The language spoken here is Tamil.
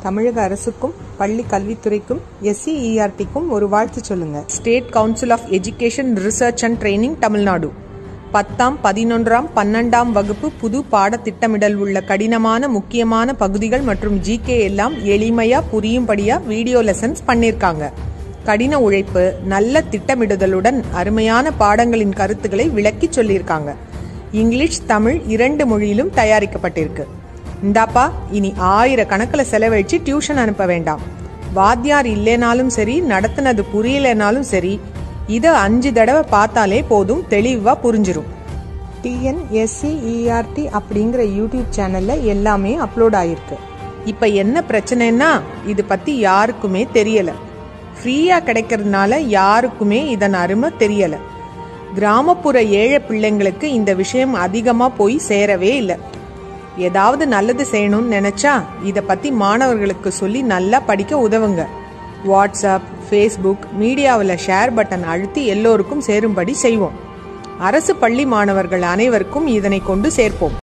தமிழக அரசுக்கும் பள்ளி கல்வித்துறைக்கும் எஸ்சிஇஆர்டிக்கும் ஒரு வாழ்த்து சொல்லுங்க State Council of Education Research and Training Tamil Nadu பத்தாம் பதினொன்றாம் பன்னெண்டாம் வகுப்பு புது பாட திட்டமிடல் உள்ள கடினமான முக்கியமான பகுதிகள் மற்றும் ஜிகே எல்லாம் எளிமையா புரியும்படியா வீடியோ லெசன்ஸ் பண்ணிருக்காங்க கடின உழைப்பு நல்ல திட்டமிடுதலுடன் அருமையான பாடங்களின் கருத்துக்களை விளக்கி சொல்லியிருக்காங்க இங்கிலீஷ் தமிழ் இரண்டு மொழியிலும் தயாரிக்கப்பட்டிருக்கு இந்தாப்பா இனி ஆயிரக்கணக்கில் செலவழிச்சு டியூஷன் அனுப்ப வேண்டாம் வாத்தியார் இல்லைனாலும் சரி நடத்துனது புரியலைனாலும் சரி இதை அஞ்சு தடவை பார்த்தாலே போதும் தெளிவா புரிஞ்சிரும் டிஎன்எஸ்சிஇஆர்டி அப்படிங்கிற யூடியூப் சேனல்ல எல்லாமே அப்லோட் ஆயிருக்கு இப்ப என்ன பிரச்சனைன்னா இது பத்தி யாருக்குமே தெரியல ஃப்ரீயா கிடைக்கிறதுனால யாருக்குமே இதன் அருமை தெரியல கிராமப்புற ஏழை பிள்ளைங்களுக்கு இந்த விஷயம் அதிகமா போய் சேரவே இல்லை ஏதாவது நல்லது செய்யணும்னு நினைச்சா இத பத்தி மாணவர்களுக்கு சொல்லி நல்லா படிக்க உதவுங்க வாட்ஸ்அப் ஃபேஸ்புக் மீடியாவில் ஷேர் பட்டன் அழுத்தி எல்லோருக்கும் சேரும்படி செய்வோம் அரசு பள்ளி மாணவர்கள் அனைவருக்கும் இதனை கொண்டு சேர்ப்போம்